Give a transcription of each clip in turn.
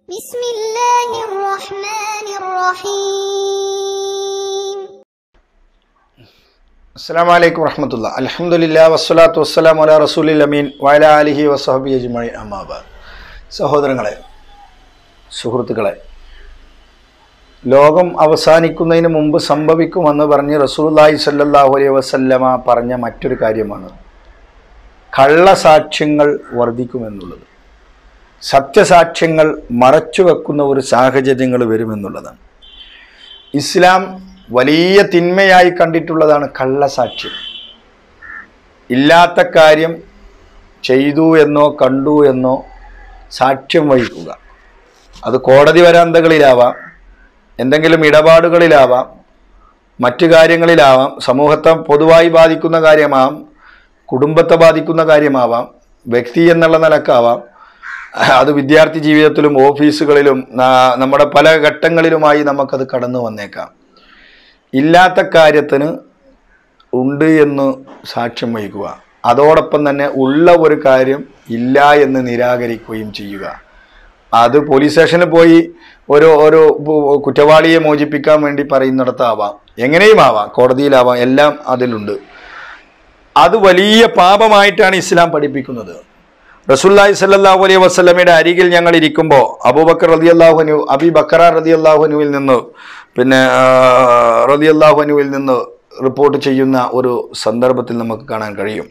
بسم الله الرحمن الرحيم അസ്സാം വലൈക്കും വറഹമത്തുള്ള അലഹമുല്ല വസ്സലാത്തു വസ്സലാം അല റസൂലിൽ അമീൻ വയല അലിഹി വസഹബി അജ്മഴി അമ്മാബാദ് സഹോദരങ്ങളെ സുഹൃത്തുക്കളെ ലോകം അവസാനിക്കുന്നതിന് മുമ്പ് സംഭവിക്കുമെന്ന് പറഞ്ഞ് റസൂല്ലായി സല്ലാഹു അലൈഹി വസല്ലമ പറഞ്ഞ മറ്റൊരു കാര്യമാണ് കള്ളസാക്ഷ്യങ്ങൾ വർദ്ധിക്കുമെന്നുള്ളത് സത്യസാക്ഷ്യങ്ങൾ മറച്ചു വെക്കുന്ന ഒരു സാഹചര്യങ്ങൾ വരുമെന്നുള്ളതാണ് ഇസ്ലാം വലിയ തിന്മയായി കണ്ടിട്ടുള്ളതാണ് കള്ളസാക്ഷ്യം ഇല്ലാത്ത കാര്യം ചെയ്തു എന്നോ കണ്ടു എന്നോ സാക്ഷ്യം വഹിക്കുക അത് കോടതി വരാന്തകളിലാവാം എന്തെങ്കിലും ഇടപാടുകളിലാവാം മറ്റു കാര്യങ്ങളിലാവാം സമൂഹത്തെ പൊതുവായി ബാധിക്കുന്ന കാര്യമാവാം കുടുംബത്തെ ബാധിക്കുന്ന കാര്യമാവാം വ്യക്തി എന്നുള്ള നിലക്കാവാം അത് വിദ്യാർത്ഥി ജീവിതത്തിലും ഓഫീസുകളിലും നാ- നമ്മുടെ പല ഘട്ടങ്ങളിലുമായി നമുക്കത് കടന്നു വന്നേക്കാം ഇല്ലാത്ത കാര്യത്തിന് ഉണ്ട് എന്ന് സാക്ഷ്യം വഹിക്കുക അതോടൊപ്പം തന്നെ ഉള്ള ഒരു കാര്യം ഇല്ല എന്ന് നിരാകരിക്കുകയും ചെയ്യുക അത് പോലീസ് സ്റ്റേഷനിൽ പോയി ഒരു ഒരു പു- കുറ്റവാളിയെ മോചിപ്പിക്കാൻ വേണ്ടി പറയുന്നിടത്താവാം എങ്ങനെയും ആവാം കോടതിയിലാവാം എല്ലാം അതിലുണ്ട് അത് വലിയ പാപമായിട്ടാണ് ഇസ്ലാം പഠിപ്പിക്കുന്നത് റസൂല്ലായി സല്ലല്ലാഹു അലൈഹി വസല്ലമയുടെ അരികിൽ ഞങ്ങൾ ഇരിക്കുമ്പോൾ അബൂബക്കർ റതി അള്ളാഹുനു അബി ബക്കറ റതി അള്ളാഹുനുവിൽ നിന്ന് പിന്നെ റതി അള്ളാഹുനുവിൽ നിന്ന് റിപ്പോർട്ട് ചെയ്യുന്ന ഒരു സന്ദർഭത്തിൽ നമുക്ക് കാണാൻ കഴിയും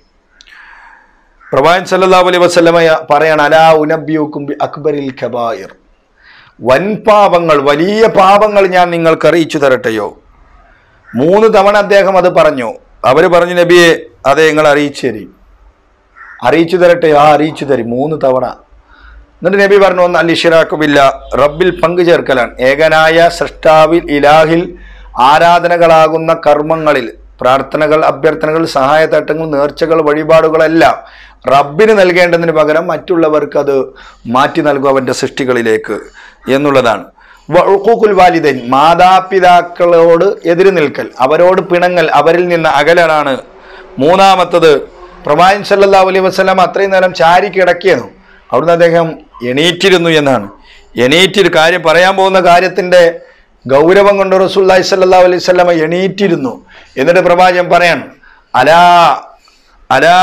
പ്രവാൻ സല്ലല്ലാഹു അലൈഹി വസല്ലമ പറയാണ് അലാ ഉനബ്യൂക്കും ബി അക്ബരിൽ ഖബായിർ വൻ പാപങ്ങൾ വലിയ പാപങ്ങൾ ഞാൻ നിങ്ങൾക്ക് അറിയിച്ചു തരട്ടെയോ മൂന്ന് തവണ അദ്ദേഹം അത് പറഞ്ഞു അവർ പറഞ്ഞു നബിയെ അതെ നിങ്ങൾ അറിയിച്ചു തരും അറിയിച്ചു തരട്ടെ ആ അറിയിച്ചു തരും മൂന്ന് തവണ എന്നിട്ട് നബി പറഞ്ഞു ഒന്ന് അല്ലിഷിറാക്കുമില്ല റബ്ബിൽ പങ്കു ചേർക്കലാണ് ഏകനായ സൃഷ്ടാവിൽ ഇലാഹിൽ ആരാധനകളാകുന്ന കർമ്മങ്ങളിൽ പ്രാർത്ഥനകൾ അഭ്യർത്ഥനകൾ സഹായത്തട്ടങ്ങൾ നേർച്ചകൾ വഴിപാടുകളെല്ലാം റബ്ബിന് നൽകേണ്ടതിന് പകരം മറ്റുള്ളവർക്ക് അത് മാറ്റി നൽകും അവൻ്റെ സൃഷ്ടികളിലേക്ക് എന്നുള്ളതാണ് വഉഖൂഖുൽ വാലിദൈൻ മാതാപിതാക്കളോട് എതിര് നിൽക്കൽ അവരോട് പിണങ്ങൽ അവരിൽ നിന്ന് അകലനാണ് മൂന്നാമത്തത് പ്രവാചൻ സല്ലല്ലാഹു അലൈഹി വസല്ലം അത്രയും നേരം ചാരി കിടക്കിയെന്നു അവിടുന്ന് അദ്ദേഹം എണീറ്റിരുന്നു എന്നാണ് എണീറ്റൊരു കാര്യം പറയാൻ പോകുന്ന കാര്യത്തിന്റെ ഗൗരവം കൊണ്ട് റസൂല്ലായി സല്ലല്ലാഹു അലൈഹി വസല്ലമ എണീറ്റിരുന്നു എന്നിട്ട് പ്രവാചകൻ പറയാണ് അലാ അലാ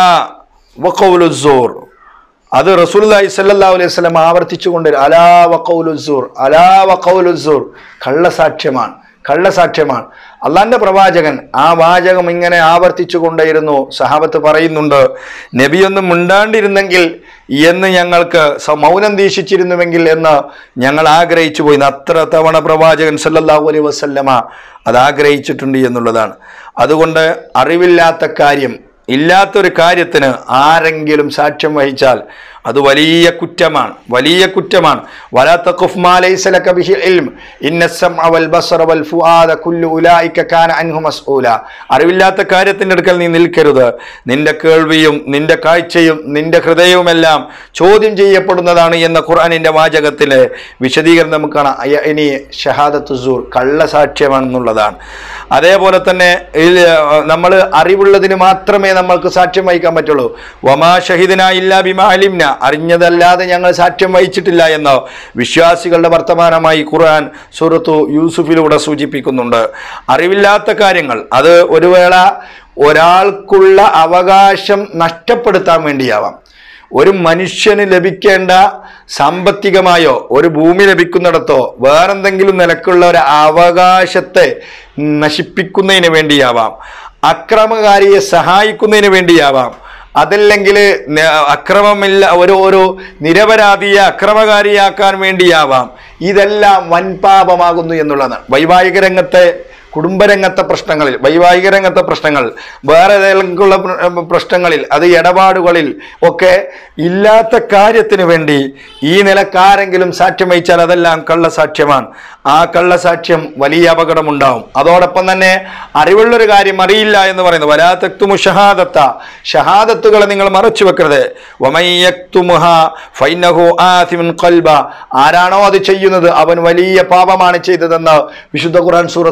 വഖൗലുസ്സൂർ അത് റസൂലുള്ളാഹി സ്വല്ലല്ലാഹു അലൈഹി വസല്ലം ആവർത്തിച്ചുകൊണ്ട് അലാ വഖൗലുസ്സൂർ അലാ വഖൗലുസ്സൂർ കള്ളസാക്ഷ്യമാണ് കള്ളസാക്ഷ്യമാണ് അള്ളാന്റെ പ്രവാചകൻ ആ വാചകം ഇങ്ങനെ ആവർത്തിച്ചു കൊണ്ടേയിരുന്നു സഹാബത്ത് പറയുന്നുണ്ട് നബിയൊന്നും മിണ്ടാണ്ടിരുന്നെങ്കിൽ എന്ന് ഞങ്ങൾക്ക് സ- മൗനം ദീക്ഷിച്ചിരുന്നുവെങ്കിൽ എന്ന് ഞങ്ങൾ ആഗ്രഹിച്ചു പോയി അത്ര തവണ പ്രവാചകൻ സല്ലല്ലാഹു അലൈഹി വസല്ലമ അത് ആഗ്രഹിച്ചിട്ടുണ്ട് എന്നുള്ളതാണ് അതുകൊണ്ട് അറിവില്ലാത്ത കാര്യം ഇല്ലാത്തൊരു കാര്യത്തിന് ആരെങ്കിലും സാക്ഷ്യം വഹിച്ചാൽ അത് വലിയ കുറ്റമാണ് വലിയ കുറ്റമാണ് വലാ തഖഫ് മാ ലൈസ ലക ബിഹി ഇൽം ഇന്ന സമഅ വൽ ബസറ വൽ ഫുആദ കുല്ലു ഉലൈക കാന അൻഹു മസ്ഊല അറിവില്ലാത്ത കാര്യത്തിൻ്റെ അടുക്കൽ നീ നിൽക്കരുത് നിന്റെ കേൾവിയും നിന്റെ കാഴ്ചയും നിന്റെ ഹൃദയവുമെല്ലാം ചോദ്യം ചെയ്യപ്പെടുന്നതാണ് എന്ന ഖുർആനിന്റെ വാചകത്തിലെ വിശദീകരണം നമുക്ക് കാണാം അയ- ഇനി ഷഹാദത്തു സൂർ കള്ളസാക്ഷ്യമാണെന്നുള്ളതാണ് അതേപോലെ തന്നെ നമ്മൾ അറിവുള്ളതിന് മാത്രമേ നമ്മൾക്ക് സാക്ഷ്യം വഹിക്കാൻ പറ്റുള്ളൂ വമാ ഷഹിദിന ഇല്ല ബിമാ അലിംന അറിഞ്ഞതല്ലാതെ ഞങ്ങൾ സാക്ഷ്യം വഹിച്ചിട്ടില്ല എന്ന് വിശ്വാസികളുടെ വർത്തമാനമായി ഖുർആൻ സൂറത്തു യൂസുഫിലൂടെ സൂചിപ്പിക്കുന്നുണ്ട് അറിവില്ലാത്ത കാര്യങ്ങൾ അത് ഒരു വേള ഒരാൾക്കുള്ള അവകാശം നഷ്ടപ്പെടുത്താൻ വേണ്ടിയാവാം ഒരു മനുഷ്യന് ലഭിക്കേണ്ട സാമ്പത്തികമായോ ഒരു ഭൂമി ലഭിക്കുന്നിടത്തോ വേറെന്തെങ്കിലും നിലക്കുള്ള ഒരു അവകാശത്തെ നശിപ്പിക്കുന്നതിന് വേണ്ടിയാവാം അക്രമകാരിയെ സഹായിക്കുന്നതിന് വേണ്ടിയാവാം അതല്ലെങ്കിൽ ന- അക്രമമില്ല ഒരു ഒരു നിരപരാധിയെ അക്രമകാരിയാക്കാൻ വേണ്ടിയാവാം ഇതെല്ലാം വൻപാപമാകുന്നു എന്നുള്ളതാണ് വൈവാഹിക രംഗത്തെ കുടുംബരംഗത്തെ പ്രശ്നങ്ങളിൽ വൈവാഹിക രംഗത്തെ പ്രശ്നങ്ങൾ വേറെ ഏതെങ്കിലുള്ള പ്ര- പ്രശ്നങ്ങളിൽ അത് ഇടപാടുകളിൽ ഒക്കെ ഇല്ലാത്ത കാര്യത്തിന് വേണ്ടി ഈ നിലക്കാരെങ്കിലും സാക്ഷ്യം വഹിച്ചാൽ അതെല്ലാം കള്ളസാക്ഷ്യമാണ് ആ കള്ളസാക്ഷ്യം വലിയ അപകടമുണ്ടാവും അതോടൊപ്പം തന്നെ അറിവുള്ളൊരു കാര്യം അറിയില്ല എന്ന് പറയുന്നത് വലാത്തക്തുമു ഷഹാദത്ത ഷഹാദത്തുകളെ നിങ്ങൾ മറച്ചു വെക്കരുത് വമയ്യക്തുമുഹ ഫൈനഹു ആസിമുൻ ഖൽബ ആരാണോ അത് ചെയ്യുന്നത് അവൻ വലിയ പാപമാണ് ചെയ്തതെന്ന് വിശുദ്ധ ഖുർആൻ സൂറത്തു ബക്ര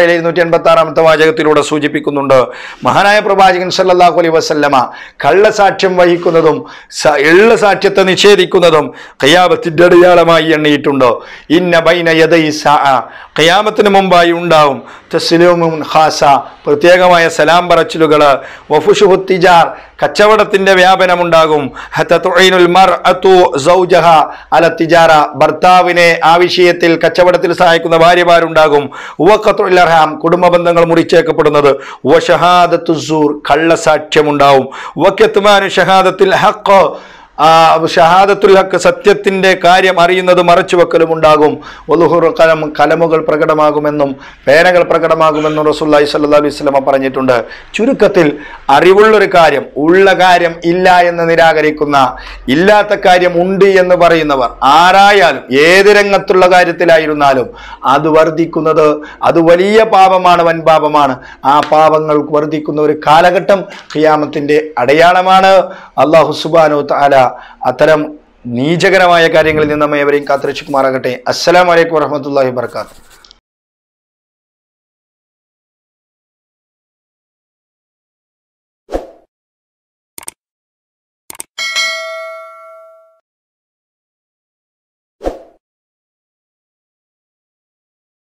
ബക്കറയിലെ ഇരുന്നൂറ്റി എൺപത്തി ആറാമത്തെ വാചകത്തിലൂടെ സൂചിപ്പിക്കുന്നുണ്ട് മഹാനായ പ്രവാചകൻ സല്ലല്ലാഹു അലൈഹി വസല്ലമ കള്ളസാക്ഷ്യം വഹിക്കുന്നതും സ- എള്ള സാക്ഷ്യത്തെ നിഷേധിക്കുന്നതും ഖിയാമത്തിന്റെ അടയാളമായി എണ്ണിയിട്ടുണ്ട് ഇന്ന ബൈന യദൈ സാഅ ഖിയാമത്തിന് മുമ്പായി ഉണ്ടാവും തസ്ലീമുൻ ഖാസ പ്രത്യേകമായ സലാം പറച്ചിലുകൾ വഫുഷുഹു തിജാർ കച്ചവടത്തിന്റെ വ്യാപനമുണ്ടാകും ഹത്ത തുഈനുൽ മർഅതു സൗജഹ അല തിജാറ ഭർത്താവിനെ ആ വിഷയത്തിൽ കച്ചവടത്തിൽ സഹായിക്കുന്ന ഭാര്യമാരുണ്ടാകും ഉവഖത്തുൽ അർഹാം കുടുംബ ബന്ധങ്ങൾ മുറിച്ചേക്കപ്പെടുന്നത് വഷഹാദത്തു സൂർ കള്ളസാക്ഷ്യമുണ്ടാവും വക്കത്മാനു ഷഹാദത്തിൽ ഹഖ് ആ ഷഹാദത്തുൽ ഹക്ക് സത്യത്തിന്റെ കാര്യം അറിയുന്നത് മറച്ചു വെക്കലും ഉണ്ടാകും ഒലുഹുർ കലം കലമുകൾ പ്രകടമാകുമെന്നും പേനകൾ പ്രകടമാകുമെന്നും റസൂല്ലായി സല്ലാ അലൈഹി സ്വലമ പറഞ്ഞിട്ടുണ്ട് ചുരുക്കത്തിൽ അറിവുള്ളൊരു കാര്യം ഉള്ള കാര്യം ഇല്ല എന്ന് നിരാകരിക്കുന്ന ഇല്ലാത്ത കാര്യം ഉണ്ട് എന്ന് പറയുന്നവർ ആരായാലും ഏത് രംഗത്തുള്ള കാര്യത്തിലായിരുന്നാലും അത് വർദ്ധിക്കുന്നത് അത് വലിയ പാപമാണ് വൻ പാപമാണ് ആ പാപങ്ങൾ വർദ്ധിക്കുന്ന ഒരു കാലഘട്ടം ഖിയാമത്തിന്റെ അടയാളമാണ് അള്ളാഹു സുബാനു താല അത്തരം നീചകരമായ കാര്യങ്ങളിൽ നിന്ന് നമ്മെ എവരെയും കാത്തിരക്ഷിക്കുമാറാകട്ടെ അസ്സലാമലൈക്കും വറഹമത്തല്ലാഹി വർക്കാത്തു